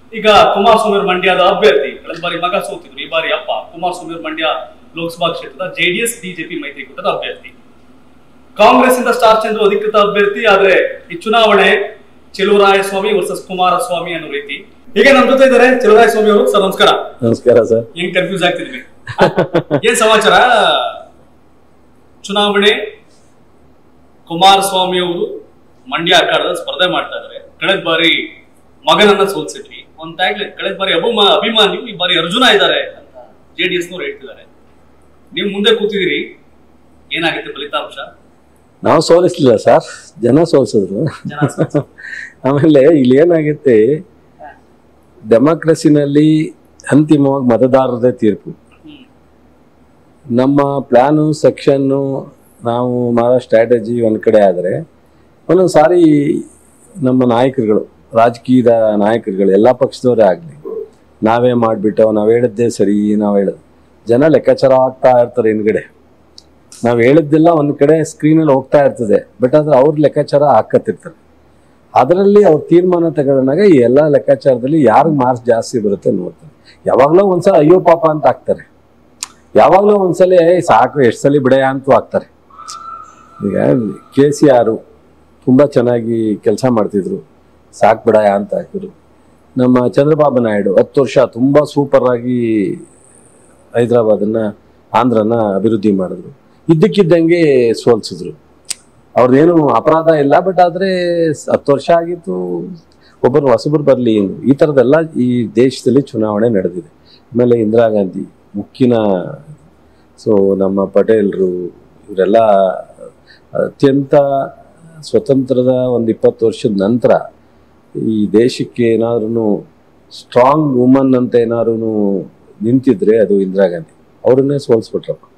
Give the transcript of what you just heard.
ಈಗ ಕುಮಾರಸ್ವಾಮಿ ಮಂಡ್ಯದ ಅಭ್ಯರ್ಥಿ ಕಳೆದ ಬಾರಿ ಮಗ ಸೋತಿದ್ರು ಈ ಬಾರಿ ಅಪ್ಪ ಕುಮಾರಸ್ವಾಮಿ ಮಂಡ್ಯ ಲೋಕಸಭಾ ಕ್ಷೇತ್ರದ ಜೆಡಿಎಸ್ ಬಿಜೆಪಿ ಮೈತ್ರಿಕೂಟದ ಅಭ್ಯರ್ಥಿ ಕಾಂಗ್ರೆಸ್ ಇಂದ ಸ್ಟಾರ್ ಚಂದ್ರು ಅಧಿಕೃತ ಅಭ್ಯರ್ಥಿ ಆದ್ರೆ ಈ ಚುನಾವಣೆ ಚೆಲುವರಾಯಸ್ವಾಮಿ ವರ್ಸಸ್ ಕುಮಾರಸ್ವಾಮಿ ಅನ್ನೋ ರೀತಿ ಹೀಗೆ ನಮ್ಮ ಜೊತೆ ಇದ್ದಾರೆ ಚೆಲುವರಾಯಸ್ವಾಮಿ ಅವರು ಸರ್ ನಮಸ್ಕಾರ ನಮಸ್ಕಾರ ಸರ್ ಹೆಂಗ್ ಕನ್ಫ್ಯೂಸ್ ಆಗ್ತಿದ್ವಿ ಏನ್ ಸಮಾಚಾರ ಚುನಾವಣೆ ಕುಮಾರಸ್ವಾಮಿ ಅವರು ಮಂಡ್ಯ ಅಖಾಡದಲ್ಲಿ ಸ್ಪರ್ಧೆ ಮಾಡ್ತಾ ಇದಾರೆ ಕಳೆದ ಬಾರಿ ಮಗನನ್ನ ಸೋಲ್ಸಿದ್ವಿ ಒಂದ್ ಟ್ಯಾಗ್ಲೈನ್ ಕಳೆದ ಬಾರಿ ಅಭಿಮಾ ಅಭಿಮಾನಿ ಈ ಬಾರಿ ಅರ್ಜುನ ಇದ್ದಾರೆ ಅಂತ ಜೆಡಿಎಸ್ ನವರು ಹೇಳ್ತಿದ್ದಾರೆ ನೀವು ಮುಂದೆ ಕೂತಿದ್ದೀರಿ ಏನಾಗುತ್ತೆ ಫಲಿತಾಂಶ ನಾವು ಸೋಲಿಸ್ಲಿಲ್ಲ ಸರ್ ಜನ ಸೋಲ್ಸಿದ್ರು ಜನ ಸೋಲ್ಸಿದ್ರು. ಆಮೇಲೆ ಇಲ್ಲಿ ಏನಾಗುತ್ತೆ ಡೆಮಾಕ್ರಸಿನಲ್ಲಿ ಅಂತಿಮವಾಗಿ ಮತದಾರರದೇ ತೀರ್ಪು ಹ್ಮ್. ನಮ್ಮ ಪ್ಲಾನು ಸೆಕ್ಷನ್ನು ನಾವು ಮಾಡೋ ಸ್ಟ್ರಾಟಜಿ ಒಂದು ಕಡೆ ಆದರೆ ಒಂದೊಂದು ಸಾರಿ ನಮ್ಮ ನಾಯಕರುಗಳು ರಾಜಕೀಯದ ನಾಯಕರುಗಳು ಎಲ್ಲ ಪಕ್ಷದವರೇ ಆಗಲಿ ನಾವೇ ಮಾಡಿಬಿಟ್ಟು ನಾವು ಹೇಳಿದ್ದೇ ಸರಿ ನಾವು ಹೇಳೋದು ಜನ ಲೆಕ್ಕಾಚಾರ ಆಗ್ತಾ ಇರ್ತಾರೆ ಹಿಂದ್ಗಡೆ ನಾವು ಹೇಳಿದ್ದೆಲ್ಲ ಒಂದು ಕಡೆ ಸ್ಕ್ರೀನಲ್ಲಿ ಹೋಗ್ತಾ ಇರ್ತದೆ ಬಟ್ ಆದ್ರೆ ಅವ್ರ ಲೆಕ್ಕಾಚಾರ ಹಾಕತ್ತಿರ್ತಾರೆ ಅದರಲ್ಲಿ ಅವ್ರ ತೀರ್ಮಾನ ತಗೊಂಡಾಗ ಈ ಎಲ್ಲ ಲೆಕ್ಕಾಚಾರದಲ್ಲಿ ಯಾರಿಗೆ ಮಾರ್ಕ್ಸ್ ಜಾಸ್ತಿ ಬರುತ್ತೆ ನೋಡ್ತಾರೆ ಯಾವಾಗಲೂ ಒಂದ್ಸಲ ಅಯ್ಯೋ ಪಾಪ ಅಂತ ಹಾಕ್ತಾರೆ ಯಾವಾಗಲೂ ಒಂದ್ಸಲ "ಏಯ್ ಸಾಕು ಎಷ್ಟು ಸಲ ಬಿಡೆಯ ಅಂತೂ ಹಾಕ್ತಾರೆ ಈಗ ಕೆ ಸಿ ಆರು ತುಂಬ ಚೆನ್ನಾಗಿ ಕೆಲಸ ಮಾಡ್ತಿದ್ರು ಸಾಕು ಬಿಡಯ ಅಂತ ಹಾಕಿದ್ರು ನಮ್ಮ ಚಂದ್ರಬಾಬು ನಾಯ್ಡು ಹತ್ತು ವರ್ಷ ತುಂಬ ಸೂಪರ್ ಆಗಿ ಹೈದರಾಬಾದನ್ನ ಆಂಧ್ರನ ಅಭಿವೃದ್ಧಿ ಮಾಡಿದ್ರು ಇದ್ದಕ್ಕಿದ್ದಂಗೆ ಸೋಲ್ಸಿದ್ರು ಅವ್ರದ್ದೇನು ಅಪರಾಧ ಇಲ್ಲ ಬಟ್ ಆದ್ರೆ ಸ್- ಹತ್ತು ವರ್ಷ ಆಗಿತ್ತು ಒಬ್ಬರು ಹೊಸಬರು ಬರಲಿ ಎಂದು ಈ ಥರದ್ದೆಲ್ಲ ಈ ದೇಶದಲ್ಲಿ ಚುನಾವಣೆ ನಡೆದಿದೆ ಆಮೇಲೆ ಇಂದಿರಾ ಗಾಂಧಿ ಮುಖ್ಯನ ಸೊ ನಮ್ಮ ಪಟೇಲ್ರು ಇವರೆಲ್ಲ ಅತ್ಯಂತ ಸ್ವತಂತ್ರದ ಒಂದು ಇಪ್ಪತ್ತು ವರ್ಷದ ನಂತರ ಈ ದೇಶಕ್ಕೆ ಏನಾದ್ರೂ ಸ್ಟ್ರಾಂಗ್ ವುಮನ್ ಅಂತ ಏನಾದ್ರು ನಿಂತಿದ್ರೆ ಅದು ಇಂದಿರಾ ಗಾಂಧಿ ಅವ್ರನ್ನೇ ಸೋಲ್ಸ್ಬಿಟ್ರಪ್ಪ